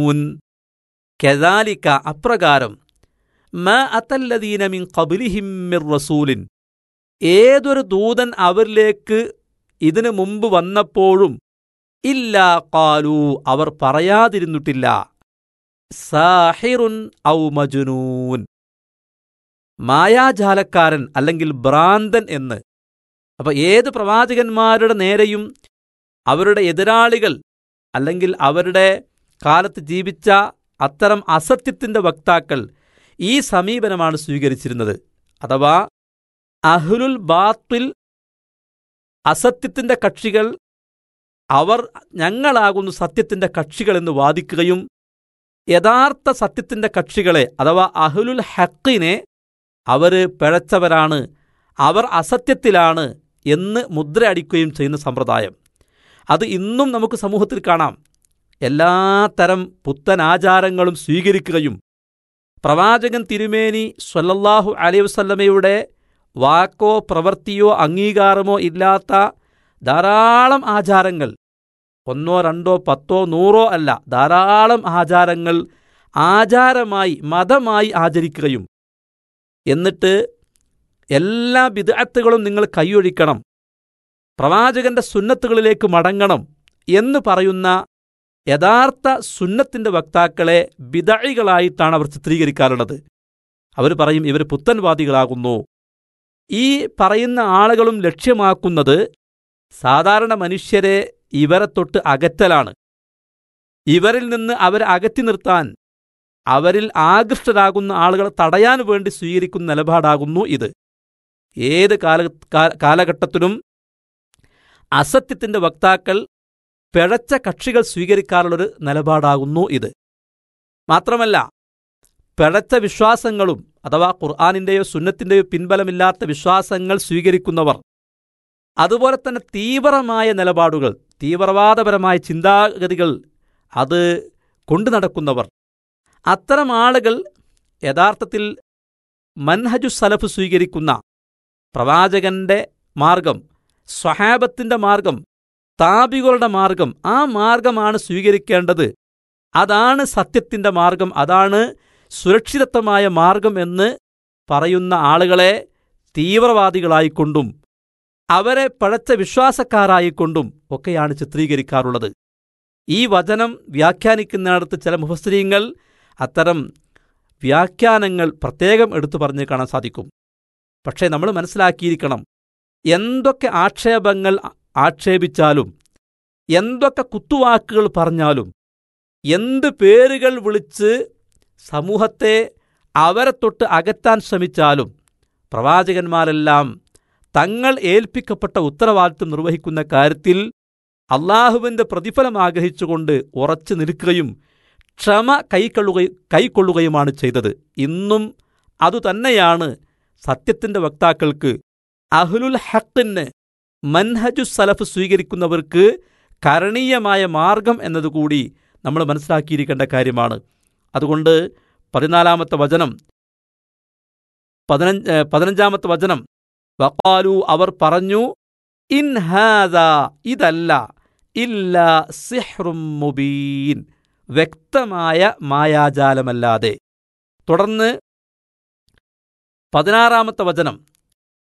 യഅ്ലമൂൻ കെദാലിക്ക അപ്രകാരം മ അതല്ലദീന മിൻ ഖബ്ലിഹിം മിർ റസൂലിൻ ഏതൊരു ദൂതൻ അവരിലേക്ക് ഇതിനു മുമ്പ് വന്നപ്പോഴും ഇല്ലാ കാലു അവർ പറയാതിരുന്നിട്ടില്ല സാഹിറുൻ ഔ മജുനൂൻ മായാജാലക്കാരൻ അല്ലെങ്കിൽ ഭ്രാന്തൻ എന്ന് അപ്പൊ ഏത് പ്രവാചകന്മാരുടെ നേരെയും അവരുടെ എതിരാളികൾ അല്ലെങ്കിൽ അവരുടെ കാലത്ത് ജീവിച്ച അത്തരം അസത്യത്തിന്റെ വക്താക്കൾ ഈ സമീപനമാണ് സ്വീകരിച്ചിരുന്നത് അഥവാ അഹ്ലുൽ ബാത്തിൽ അസത്യത്തിന്റെ കക്ഷികൾ അവർ ഞങ്ങളാകുന്നു സത്യത്തിന്റെ കക്ഷികൾ എന്ന് വാദിക്കുകയും യഥാർത്ഥ സത്യത്തിന്റെ കക്ഷികളെ അഥവാ അഹ്ലുൽ ഹക്കിനെ അവർ പിഴച്ചവരാണ് അവർ അസത്യത്തിലാണ് എന്ന് മുദ്ര അടിക്കുകയും ചെയ്യുന്ന സമ്പ്രദായം അത് ഇന്നും നമുക്ക് സമൂഹത്തിൽ കാണാം എല്ലാ തരം പുത്തൻ ആചാരങ്ങളും സ്വീകരിക്കുകയും പ്രവാചകൻ തിരുമേനി സ്വല്ലല്ലാഹു അലൈഹി വസല്ലമയുടെ വാക്കോ പ്രവൃത്തിയോ അംഗീകാരമോ ഇല്ലാത്ത ധാരാളം ആചാരങ്ങൾ ഒന്നോ രണ്ടോ പത്തോ നൂറോ അല്ല ധാരാളം ആചാരങ്ങൾ ആചാരമായി മതമായി ആചരിക്കുകയും എന്നിട്ട് എല്ലാ വിദഗ്ധകളും നിങ്ങൾ കൈയൊഴിക്കണം പ്രവാചകന്റെ സുന്നത്തുകളിലേക്ക് മടങ്ങണം എന്ന് പറയുന്ന യഥാർത്ഥ സുന്നത്തിന്റെ വക്താക്കളെ ബിദഴികളായിട്ടാണ് അവർ ചിത്രീകരിക്കാറുള്ളത് അവർ പറയും ഇവർ പുത്തൻവാദികളാകുന്നു ഈ പറയുന്ന ആളുകളും ലക്ഷ്യമാക്കുന്നത് സാധാരണ മനുഷ്യരെ ഇവരെ തൊട്ട് അകറ്റലാണ് ഇവരിൽ നിന്ന് അവരെ അകറ്റി നിർത്താൻ അവരിൽ ആകൃഷ്ടരാകുന്ന ആളുകളെ തടയാൻ വേണ്ടി സ്വീകരിക്കുന്ന നിലപാടാകുന്നു ഇത് ഏത് കാല കാലഘട്ടത്തിലും അസത്യത്തിന്റെ വക്താക്കൾ പിഴച്ച കക്ഷികൾ സ്വീകരിക്കാറുള്ളൊരു നിലപാടാകുന്നു ഇത് മാത്രമല്ല പിഴച്ച വിശ്വാസങ്ങളും അഥവാ ഖുർആാനിന്റെയോ സുന്നത്തിന്റെയോ പിൻബലമില്ലാത്ത വിശ്വാസങ്ങൾ സ്വീകരിക്കുന്നവർ അതുപോലെ തന്നെ തീവ്രമായ നിലപാടുകൾ തീവ്രവാദപരമായ ചിന്താഗതികൾ അത് കൊണ്ടു നടക്കുന്നവർ അത്തരം ആളുകൾ യഥാർത്ഥത്തിൽ മൻഹജു സലഫ് സ്വീകരിക്കുന്ന പ്രവാചകന്റെ മാർഗം സ്വഹാബത്തിന്റെ മാർഗം താപികളുടെ മാർഗം ആ മാർഗമാണ് സ്വീകരിക്കേണ്ടത് അതാണ് സത്യത്തിന്റെ മാർഗം അതാണ് സുരക്ഷിതത്വമായ മാർഗം എന്ന് പറയുന്ന ആളുകളെ തീവ്രവാദികളായിക്കൊണ്ടും അവരെ പഴച്ച വിശ്വാസക്കാരായിക്കൊണ്ടും ഒക്കെയാണ് ചിത്രീകരിക്കാറുള്ളത് ഈ വചനം വ്യാഖ്യാനിക്കുന്നിടത്ത് ചില മുഫസ്ത്രീങ്ങൾ അത്തരം വ്യാഖ്യാനങ്ങൾ പ്രത്യേകം എടുത്തു പറഞ്ഞു കാണാൻ സാധിക്കും പക്ഷേ നമ്മൾ മനസ്സിലാക്കിയിരിക്കണം എന്തൊക്കെ ആക്ഷേപങ്ങൾ ആക്ഷേപിച്ചാലും എന്തൊക്കെ കുത്തുവാക്കുകൾ പറഞ്ഞാലും എന്ത് പേരുകൾ വിളിച്ച് സമൂഹത്തെ അവരെ തൊട്ട് അകറ്റാൻ ശ്രമിച്ചാലും പ്രവാചകന്മാരെല്ലാം തങ്ങൾ ഏൽപ്പിക്കപ്പെട്ട ഉത്തരവാദിത്വം നിർവഹിക്കുന്ന കാര്യത്തിൽ അള്ളാഹുവിൻ്റെ പ്രതിഫലം ആഗ്രഹിച്ചുകൊണ്ട് ഉറച്ചു നിൽക്കുകയും ക്ഷമ കൈക്കൊള്ളുക കൈക്കൊള്ളുകയുമാണ് ചെയ്തത് ഇന്നും അതുതന്നെയാണ് സത്യത്തിൻ്റെ വക്താക്കൾക്ക് അഹ്ലുൽ ഹക്കിന് മൻഹജു സലഫ് സ്വീകരിക്കുന്നവർക്ക് കരണീയമായ മാർഗം എന്നതുകൂടി നമ്മൾ മനസ്സിലാക്കിയിരിക്കേണ്ട കാര്യമാണ് അതുകൊണ്ട് പതിനാലാമത്തെ വചനം പതിനഞ്ച് പതിനഞ്ചാമത്തെ വചനം വക്കാലു അവർ പറഞ്ഞു ഇൻഹാദ ഇതല്ല ഇല്ല സിഹ്റും മുബീൻ വ്യക്തമായ മായാജാലമല്ലാതെ തുടർന്ന് പതിനാറാമത്തെ വചനം